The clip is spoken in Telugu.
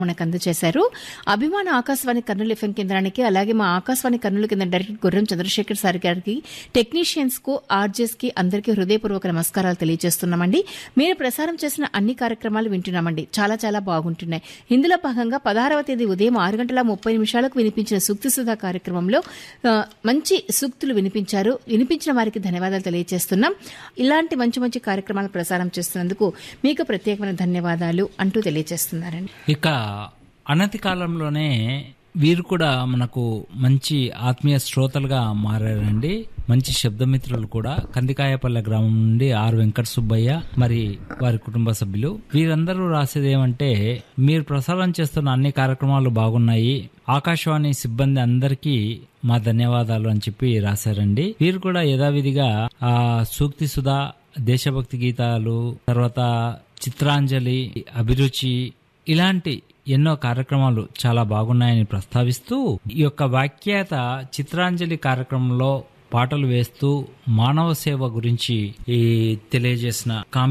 మనకు అందజేశారు అభిమాన ఆకాశవాణి కర్నూలు ఎఫ్ఎం కేంద్రానికి అలాగే మా ఆకాశవాణి కర్నూలు కేంద్ర డైరెక్టర్ గుర్రం చంద్రశేఖర్ సార్ గారికి టెక్నీషియన్స్ కు ఆర్జెస్ కి అందరికీ హృదయపూర్వక నమస్కారాలు తెలియజేస్తున్నామండి మీరు ప్రసారం చేసిన అన్ని కార్యక్రమాలు వింటున్నామండి చాలా చాలా బాగుంటున్నాయి ఇందులో భాగంగా పదహారవ తేదీ ఉదయం ఆరు గంటల ముప్పై నిమిషాలకు వినిపించిన సూక్తి సుధా కార్యక్రమంలో ఆ, మంచి సూక్తులు వినిపించారు వినిపించిన వారికి ధన్యవాదాలు తెలియజేస్తున్నాం ఇలాంటి మంచి మంచి కార్యక్రమాలు ప్రసారం చేస్తున్నందుకు మీకు ప్రత్యేకమైన ధన్యవాదాలు అంటూ తెలియజేస్తున్నారండి ఇక అనతి కాలంలోనే వీరు కూడా మనకు మంచి ఆత్మీయ శ్రోతలుగా మారారండి మంచి శబ్దమిత్రులు కూడా కందికాయపల్లె గ్రామం నుండి ఆర్ వెంకట సుబ్బయ్య మరి వారి కుటుంబ సభ్యులు వీరందరూ రాసేది ఏమంటే మీరు ప్రసారం చేస్తున్న అన్ని కార్యక్రమాలు బాగున్నాయి ఆకాశవాణి సిబ్బంది అందరికీ మా ధన్యవాదాలు అని చెప్పి రాశారండి వీరు కూడా యథావిధిగా ఆ సూక్తి సుధా దేశభక్తి గీతాలు తర్వాత చిత్రాంజలి అభిరుచి ఇలాంటి ఎన్నో కార్యక్రమాలు చాలా బాగున్నాయని ప్రస్తావిస్తూ ఈ యొక్క వ్యాఖ్యాత చిత్రాంజలి కార్యక్రమంలో పాటలు వేస్తూ మానవ సేవ గురించి ఈ తెలియజేసిన కాం